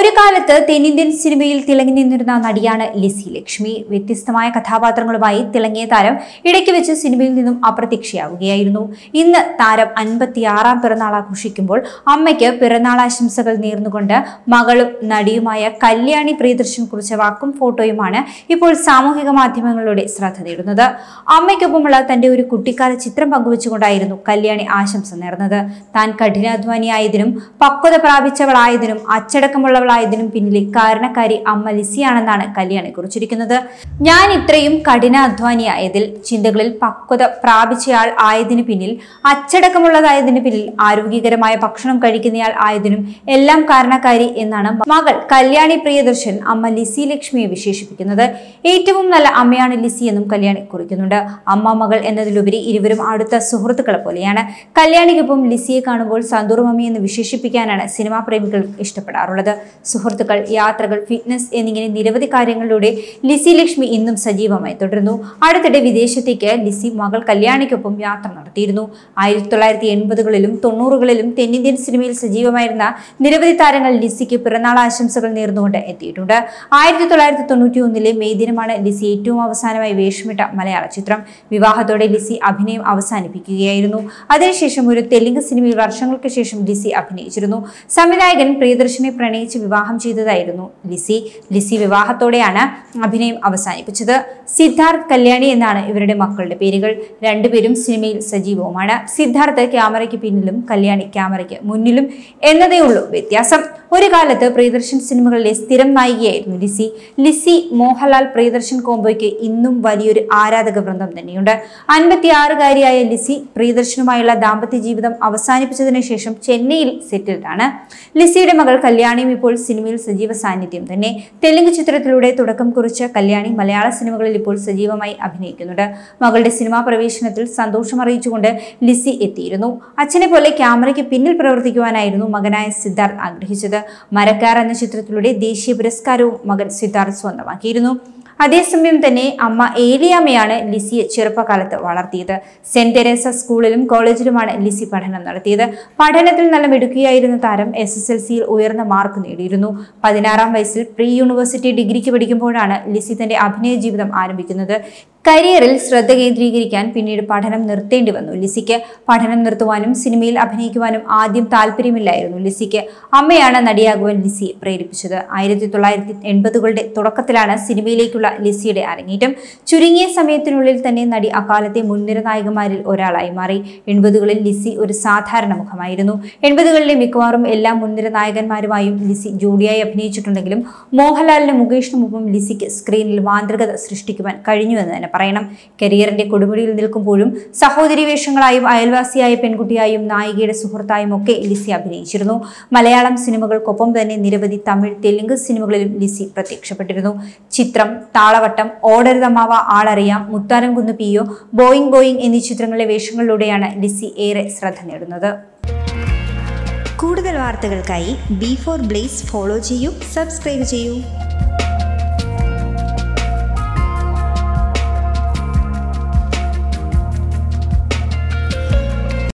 ഒരു കാലത്ത് തെന്നിന്ത്യൻ സിനിമയിൽ തിളങ്ങി നിന്നിരുന്ന നടിയാണ് ലിസി ലക്ഷ്മി വ്യത്യസ്തമായ കഥാപാത്രങ്ങളുമായി തിളങ്ങിയ താരം ഇടയ്ക്ക് വെച്ച് സിനിമയിൽ നിന്നും അപ്രത്യക്ഷയാവുകയായിരുന്നു ഇന്ന് താരം അൻപത്തിയാറാം പിറന്നാൾ ആഘോഷിക്കുമ്പോൾ അമ്മയ്ക്ക് പിറന്നാൾ ആശംസകൾ നേർന്നുകൊണ്ട് മകളും നടിയുമായ കല്യാണി പ്രിയദർശൻ കുറിച്ച വാക്കും ഫോട്ടോയുമാണ് ഇപ്പോൾ സാമൂഹിക മാധ്യമങ്ങളിലൂടെ ശ്രദ്ധ നേടുന്നത് അമ്മയ്ക്കൊപ്പമുള്ള തന്റെ ഒരു കുട്ടിക്കാല ചിത്രം പങ്കുവച്ചുകൊണ്ടായിരുന്നു കല്യാണി ആശംസ നേർന്നത് താൻ കഠിനാധ്വാനിയായതിനും പക്വത പ്രാപിച്ചവളായതിനും അച്ചടക്കമുള്ളവളായതിനും പിന്നിലെ കാരണക്കാരി അമ്മ ലിസിയാണെന്നാണ് കല്യാണി കുറിച്ചിരിക്കുന്നത് ഞാൻ ഇത്രയും കഠിനാധ്വാനിയായതിൽ ചിന്തകളിൽ പക്വത പ്രാപിച്ചയാൾ ആയതിനു പിന്നിൽ അച്ചടക്കമുള്ളതായതിനു പിന്നിൽ ആരോഗ്യകരമായ ഭക്ഷണം കഴിക്കുന്നയാൾ ആയതിനും എല്ലാം കാരണക്കാരി എന്നാണ് മകൾ കല്യാണി പ്രിയദർശൻ അമ്മ ലിസി ലക്ഷ്മിയെ വിശേഷിപ്പിക്കുന്നത് ഏറ്റവും നല്ല അമ്മയാണ് ലിസി എന്നും കല്യാണി കുറിക്കുന്നുണ്ട് അമ്മ മകൾ എന്നതിലുപരി ഇരുവരും അടുത്ത സുഹൃത്തുക്കളെ പോലെയാണ് കല്യാണിക്കൊപ്പം ലിസിയെ കാണുമ്പോൾ സന്തൂർ മമ്മി എന്ന് വിശേഷിപ്പിക്കാനാണ് സിനിമാ പ്രേമികൾ ഇഷ്ടപ്പെടാറുള്ളത് സുഹൃത്തുക്കൾ യാത്രകൾ ഫിറ്റ്നസ് എന്നിങ്ങനെ നിരവധി കാര്യങ്ങളിലൂടെ ലിസി ലക്ഷ്മി ഇന്നും സജീവമായി തുടരുന്നു അടുത്തിടെ വിദേശത്തേക്ക് ലിസി മകൾ കല്യാണിക്കൊപ്പം യാത്ര നടത്തിയിരുന്നു ആയിരത്തി തൊള്ളായിരത്തി എൺപതുകളിലും തൊണ്ണൂറുകളിലും തെന്നിന്ത്യൻ സിനിമയിൽ സജീവമായിരുന്ന നിരവധി താരങ്ങൾ ലിസിക്ക് പിറന്നാൾ ആശംസകൾ നേർന്നുകൊണ്ട് എത്തിയിട്ടുണ്ട് ആയിരത്തി തൊള്ളായിരത്തി തൊണ്ണൂറ്റി ഒന്നിലെ മെയ് ദിനമാണ് ലിസി ഏറ്റവും അവസാനമായി വേഷമിട്ട മലയാള ചിത്രം വിവാഹത്തോടെ ലിസി അഭിനയം അവസാനിപ്പിക്കുകയായിരുന്നു അതിനുശേഷം ഒരു തെലുങ്ക് സിനിമയിൽ വർഷങ്ങൾക്ക് ശേഷം ലിസി അഭിനയിച്ചിരുന്നു സംവിധായകൻ പ്രിയദർശനെ പ്രണയിച്ച് വിവാഹം ചെയ്തതായിരുന്നു ലിസി ലിസി വിവാഹത്തോടെയാണ് അഭിനയം അവസാനിപ്പിച്ചത് സിദ്ധാർത്ഥ് കല്യാണി എന്നാണ് ഇവരുടെ മക്കളുടെ പേരുകൾ രണ്ടുപേരും സിനിമയിൽ സജീവവുമാണ് സിദ്ധാർത്ഥ് ക്യാമറയ്ക്ക് പിന്നിലും കല്യാണി ക്യാമറയ്ക്ക് മുന്നിലും എന്നതേ ഉള്ളൂ വ്യത്യാസം ഒരു കാലത്ത് പ്രിയദർശൻ സിനിമകളിലെ സ്ഥിരം നായികയായിരുന്നു ലിസി ലിസി മോഹൻലാൽ പ്രിയദർശൻ കോംബോയ്ക്ക് ഇന്നും വലിയൊരു ആരാധക വൃന്ദം തന്നെയുണ്ട് അൻപത്തിയാറുകാരിയായ ലിസി പ്രിയദർശനുമായുള്ള ദാമ്പത്യ ജീവിതം അവസാനിപ്പിച്ചതിനു ശേഷം ചെന്നൈയിൽ സെറ്റിൽഡ് ആണ് ലിസിയുടെ മകൾ കല്യാണിയും ഇപ്പോൾ സിനിമയിൽ സജീവ സാന്നിധ്യം തന്നെ തെലുങ്ക് ചിത്രത്തിലൂടെ തുടക്കം കുറിച്ച കല്യാണി മലയാള സിനിമകളിൽ ഇപ്പോൾ സജീവമായി അഭിനയിക്കുന്നുണ്ട് മകളുടെ സിനിമാ പ്രവേശനത്തിൽ സന്തോഷം അറിയിച്ചുകൊണ്ട് ലിസി എത്തിയിരുന്നു അച്ഛനെ പോലെ ക്യാമറയ്ക്ക് പിന്നിൽ പ്രവർത്തിക്കുവാനായിരുന്നു മകനായ സിദ്ധാർത്ഥ് ആഗ്രഹിച്ചത് മരക്കാർ എന്ന ചിത്രത്തിലൂടെ ദേശീയ പുരസ്കാരവും മകൻ സിദ്ധാർത്ഥ് സ്വന്തമാക്കിയിരുന്നു അതേസമയം തന്നെ അമ്മ ഏലിയാമ്മയാണ് ലിസിയെ ചെറുപ്പകാലത്ത് വളർത്തിയത് സെന്റ് തെരേസ സ്കൂളിലും കോളേജിലുമാണ് ലിസി പഠനം നടത്തിയത് പഠനത്തിൽ നല്ല മിടുക്കിയായിരുന്ന താരം എസ് എസ് എൽ സിയിൽ ഉയർന്ന മാർക്ക് നേടിയിരുന്നു പതിനാറാം വയസ്സിൽ പ്രീ യൂണിവേഴ്സിറ്റി ഡിഗ്രിക്ക് പഠിക്കുമ്പോഴാണ് ലിസി തന്റെ അഭിനയ ജീവിതം ആരംഭിക്കുന്നത് കരിയറിൽ ശ്രദ്ധ കേന്ദ്രീകരിക്കാൻ പിന്നീട് പഠനം നിർത്തേണ്ടി വന്നു ലിസിക്ക് പഠനം നിർത്തുവാനും സിനിമയിൽ അഭിനയിക്കുവാനും ആദ്യം താല്പര്യമില്ലായിരുന്നു ലിസിക്ക് അമ്മയാണ് നടിയാകുവാൻ ലിസിയെ പ്രേരിപ്പിച്ചത് ആയിരത്തി തൊള്ളായിരത്തി എൺപതുകളുടെ തുടക്കത്തിലാണ് സിനിമയിലേക്കുള്ള ലിസിയുടെ അരങ്ങേറ്റം ചുരുങ്ങിയ സമയത്തിനുള്ളിൽ തന്നെ നടി അക്കാലത്തെ മുൻനിര നായികമാരിൽ ഒരാളായി മാറി എൺപതുകളിൽ ലിസി ഒരു സാധാരണ മുഖമായിരുന്നു എൺപതുകളിലെ മിക്കവാറും എല്ലാ മുൻനിര നായകന്മാരുമായും ലിസി ജോഡിയായി അഭിനയിച്ചിട്ടുണ്ടെങ്കിലും മോഹൻലാലിനും മുകേഷിനുമൊപ്പം ലിസിക്ക് സ്ക്രീനിൽ മാന്ത്രികത സൃഷ്ടിക്കുവാൻ കഴിഞ്ഞുവെന്ന് തന്നെ പറയണം കരിയറിന്റെ കൊടുമുടിയിൽ നിൽക്കുമ്പോഴും സഹോദരി വേഷങ്ങളായും അയൽവാസിയായ പെൺകുട്ടിയായും നായികയുടെ സുഹൃത്തായും ഒക്കെ ലിസി അഭിനയിച്ചിരുന്നു മലയാളം സിനിമകൾക്കൊപ്പം തന്നെ നിരവധി തമിഴ് തെലുങ്ക് സിനിമകളിലും ലിസി പ്രത്യക്ഷപ്പെട്ടിരുന്നു ചിത്രം താളവട്ടം ഓടരുതമാവ ആളറിയാം മുത്താരം കുന്നു പിയോ ബോയിങ് ബോയിങ് എന്നീ ചിത്രങ്ങളിലെ വേഷങ്ങളിലൂടെയാണ് ലിസി ഏറെ ശ്രദ്ധ നേടുന്നത് കൂടുതൽ വാർത്തകൾക്കായി ബി ഫോർ ബ്ലേസ് ഫോളോ ചെയ്യൂ സബ്സ്ക്രൈബ് ചെയ്യൂ